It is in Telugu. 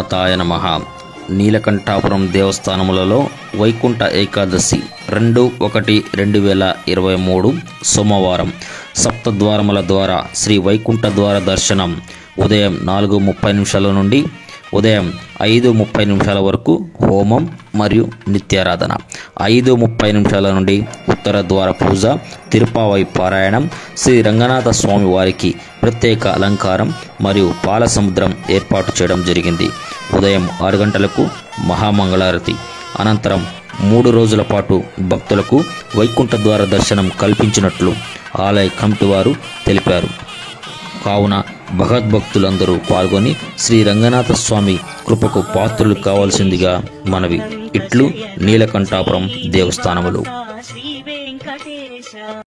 శ్రీరంగనాథాయ నమ నీలకంఠాపురం దేవస్థానములలో వైకుంఠ ఏకాదశి రెండు ఒకటి రెండు వేల ఇరవై మూడు సోమవారం సప్తద్వారముల ద్వారా శ్రీ వైకుంఠ ద్వార దర్శనం ఉదయం నాలుగు ముప్పై నిమిషాల నుండి ఉదయం ఐదు ముప్పై నిమిషాల వరకు హోమం మరియు నిత్యారాధన ఐదు ముప్పై నిమిషాల నుండి ఉత్తర ద్వార పూజ తిరుపావై పారాయణం శ్రీ రంగనాథ స్వామి వారికి ప్రత్యేక అలంకారం మరియు పాల సముద్రం ఏర్పాటు చేయడం జరిగింది ఉదయం ఆరు గంటలకు మహామంగళారతి అనంతరం మూడు రోజుల పాటు భక్తులకు వైకుంఠ ద్వార దర్శనం కల్పించినట్లు ఆలయ కమిటీ వారు తెలిపారు కావున భగవద్భక్తులందరూ పాల్గొని శ్రీ రంగనాథ స్వామి కృపకు పాత్రులు కావాల్సిందిగా మనవి ఇట్లు నీలకంఠాపురం దేవస్థానములు శ్రీ వెంకటేశ